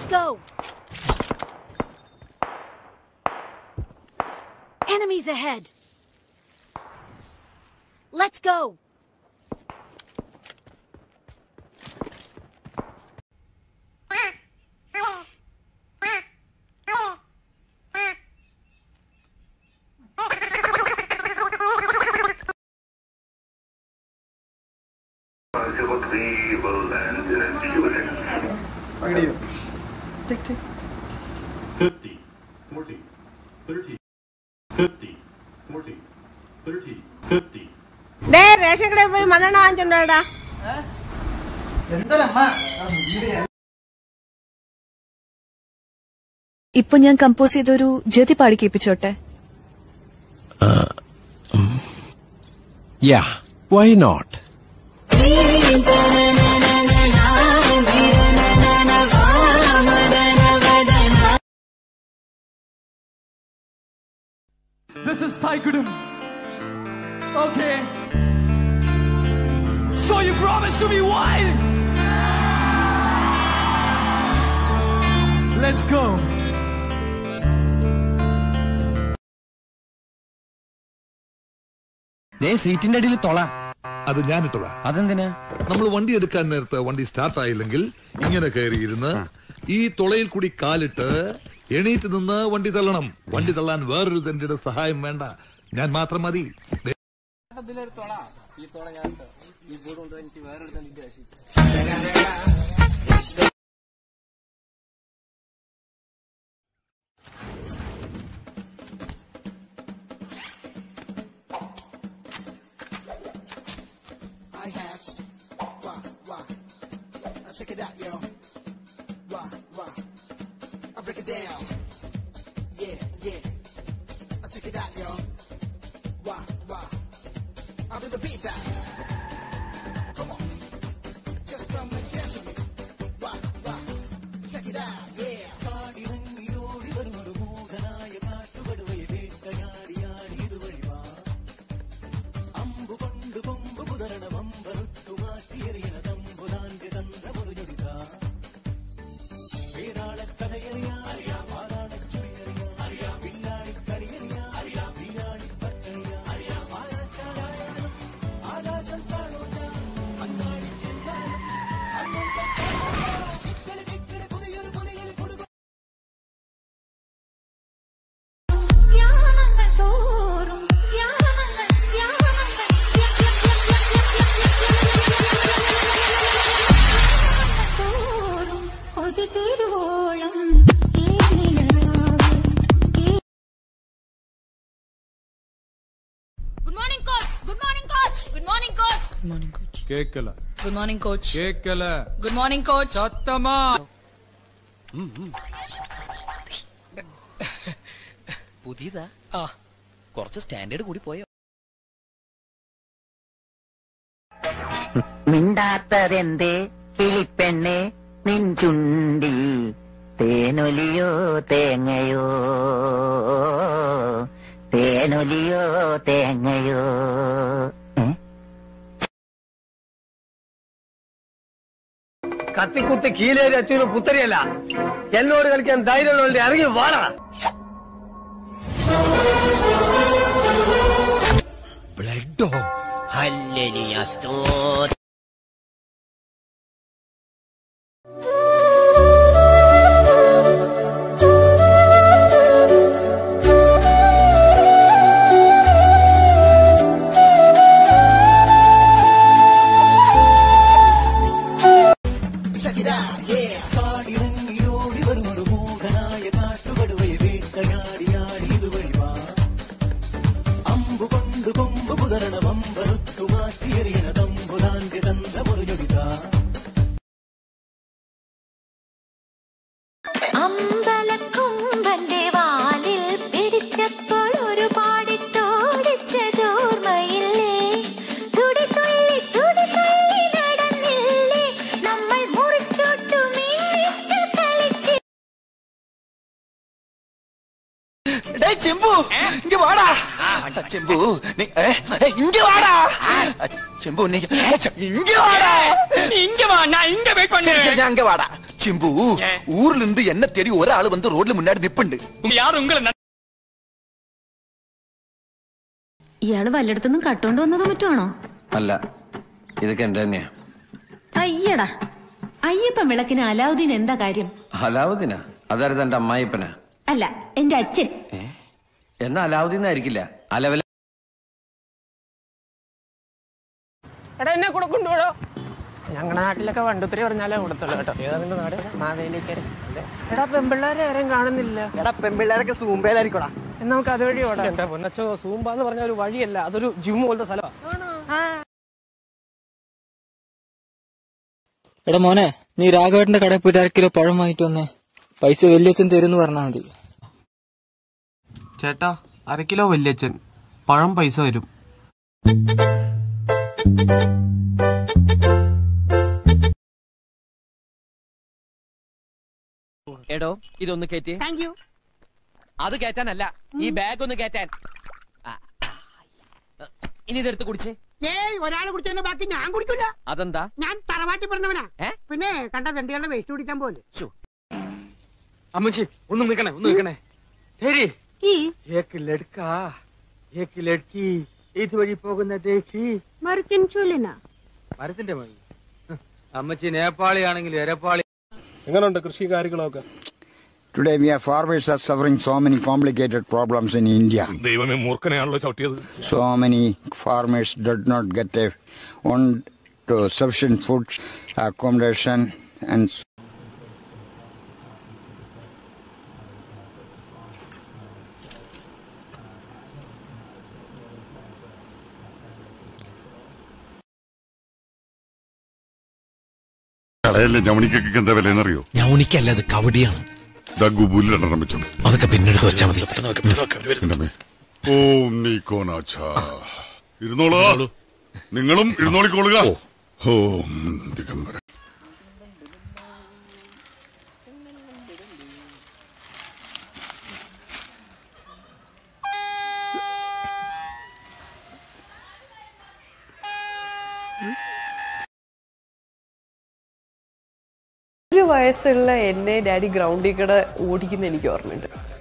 Let's go! Enemies ahead! Let's go! of evil and impudence. Tick, tick. 50, 40, 30, 50, 40, 30, 50. ഡേ ration കടയിൽ പോയി മണ്ണെണ്ണ വാങ്ങിച്ചോണ്ടോടാ എന്തരമ്മ ഇപ്പൊ ഞാൻ കമ്പോസ് ചെയ്തൊരു ജതി പാടി കേൾപ്പിച്ചോട്ടെ Yeah, why not? This is Taikudum. Okay. So you promise to be wild? Let's go. സീറ്റിന്റെ അടിയിൽ തൊള അത് ഞാനിട്ടതാ അതെന്തിനാ നമ്മൾ വണ്ടി എടുക്കാൻ നേരത്ത് വണ്ടി സ്റ്റാർട്ട് ആയില്ലെങ്കിൽ ഇങ്ങനെ കയറിയിരുന്ന് ഈ തുളയിൽ കൂടി കാലിട്ട് എണീറ്റ് നിന്ന് വണ്ടി തള്ളണം വണ്ടി തള്ളാൻ വേറൊരു തന്റെ സഹായം വേണ്ട ഞാൻ മാത്രം മതി ദേ, Good morning, coach! Good morning, coach! Good morning, coach! Good morning coach കേക്കല ഗുഡ് മോർണിംഗ് കോച്ച് കേക്കല ഗുഡ് മോർണിംഗ് കോച്ച് സത്തമാ പുതിയതാ ആ കുറച്ച് സ്റ്റാൻഡേർഡ് കൂടി പോയോ മിണ്ടാത്തതെന്തേ കിളിപ്പെണ്ണെ നിൻ ചുണ്ടിൽ തേനൊലിയോ തേങ്ങയോ തേനൊലിയോ തേങ്ങയോ ഏ? കത്തിക്കുത്തി കീലേരി അച്ഛനും പുത്തരിയല്ല എന്നോട് കളിക്കാൻ ധൈര്യമുള്ളവരുടെ ഇറങ്ങി വാടാ ബ്ലഡോ അമ്പലക്കുമ്പന്റെ വാലിൽ പിടിച്ചപ്പോൾ ഒരു പാടിത്തോടിച്ചതോർമ്മയില്ലേ തുടി തുള്ളി തുടി തുള്ളി നടന്നില്ലേ നമ്മൾ മുറിച്ചോട്ടു മീച്ചു കളിച്ച് ചെമ്പു ഇങ്ങ വാടാ ചെമ്പു നീ ഏ, ഏ, ഇങ്ങ വാടാ ചെമ്പു നീ ഇങ്ങ വാടാ ഇங்க வா நான் இங்க வெயிட் சரி, சரி, நான் அங்க வாடா ചിമ്പു ഊരിൽ നിന്ന് എന്നെ തേടി ഒരാൾ വന്ന് റോഡിൽ മുന്നാടി നിപ്പുണ്ട് ഇയാള് വല്ലയിടത്തുനിന്നും കട്ടോണ്ട് വന്നതോ മറ്റുമാണോ അല്ല ഇതൊക്കെ എന്റെ തന്നെയാ അയ്യടാ അയ്യപ്പൻ വിളക്കിന് അലാവുദ്ദീൻ എന്താ കാര്യം അലാവുദ്ദീനാ അതായത് എന്റെ അമ്മായിപ്പനാ അല്ല എന്റെ അച്ഛൻ എന്നാ അലാവുദ്ദീൻ ആയിരിക്കില്ല അലവല എടാ എന്നെ കൂടെ കൊണ്ടുപോടോ ഞങ്ങളുടെ നാട്ടിലൊക്കെ വണ്ടുത്തിരി പറഞ്ഞാലേ കൊടുത്തുള്ളൂ കേട്ടോ ഏതാ നിന്റെ നാട് മാവേലിക്കര എടാ പെമ്പിള്ളേരെ ആരെയും കാണുന്നില്ല എടാ പെമ്പിള്ളേരൊക്കെ സൂമ്പയിലായിരിക്കടാ എന്നാ നമുക്ക് അതുവഴി ഓടാം എന്റെ പൊന്നച്ചോ സൂമ്പ എന്ന് പറഞ്ഞ ഒരു വഴിയല്ല അതൊരു ജിം പോലത്തെ സ്ഥലമാണ് എടാ മോനെ നീ രാഘവേട്ടന്റെ കടയിൽ പോയിട്ട് അര കിലോ പഴം വാങ്ങിട്ട് വന്നേ പൈസ വലിയച്ഛൻ തരുമെന്ന് പറഞ്ഞാൽ മതി ചേട്ടാ അര കിലോ വല്യച്ഛൻ പഴം പൈസ വരും എടോ ഇതൊന്ന് കയറ്റി താങ്ക് യു അത് കയറ്റാനല്ല ഈ ബാഗ് ഒന്ന് കയറ്റാൻ ആ, ഇനി ഇതെടുത്ത് കുടിച്ചേ ഏയ് ഒരാൾ കുടിച്ചതിന്റെ ബാക്കി ഞാൻ കുടിക്കില്ല അതെന്താ ഞാൻ തറവാട്ടി പറഞ്ഞവനാ ഏ? പിന്നെ കണ്ട തെണ്ടികളുടെ വേസ്റ്റ് കുടിക്കാൻ പോലെ ശ്ശോ. അമ്മച്ചി ഒന്ന് നിൽക്കണേ ഒന്ന് നിൽക്കണേ ശരി ഏക്ക് ലഡ്ക ഏക്ക് ലഡ്കി ഇതുവഴി പോകുന്ന ദേഖി മറുക്കൻ ചൊല്ലിന മരത്തിന്റെ മതി അമ്മച്ചി നേപ്പാളി ആണെങ്കിൽ എരപ്പാളി എങ്ങനെയുണ്ട് കൃഷി കാര്യങ്ങളൊക്കെ Today we are farmers are suffering so many complicated problems in India. ദൈവമേ മൂർഖനെയാണല്ലോ ചവിട്ടിയത് So many farmers did not get a one to sufficient food, accommodation, and കടയല്ലേ ഞവണിക്കൊക്കെ എന്താ വിലയെന്നറിയോ ഞവണിക്കല്ല അത് കവടിയാണ് ഗുബൂലിൽ രണ്ടെണ്ണം വെച്ചോ അതൊക്കെ പിന്നെടുത്ത് വെച്ചാൽ മതി എന്റെ അമ്മേ. ഓം നീക്കോനാച്ച ഇരുന്നോളൂ നിങ്ങളും ഇരുന്നോളിക്കോളുക ഓം ദിഗംബര ഒരു വയസ്സുള്ള എന്നെ ഡാഡി ഗ്രൗണ്ടിൽ കൂടെ ഓടിക്കുന്ന എനിക്ക് ഓർമ്മയുണ്ട്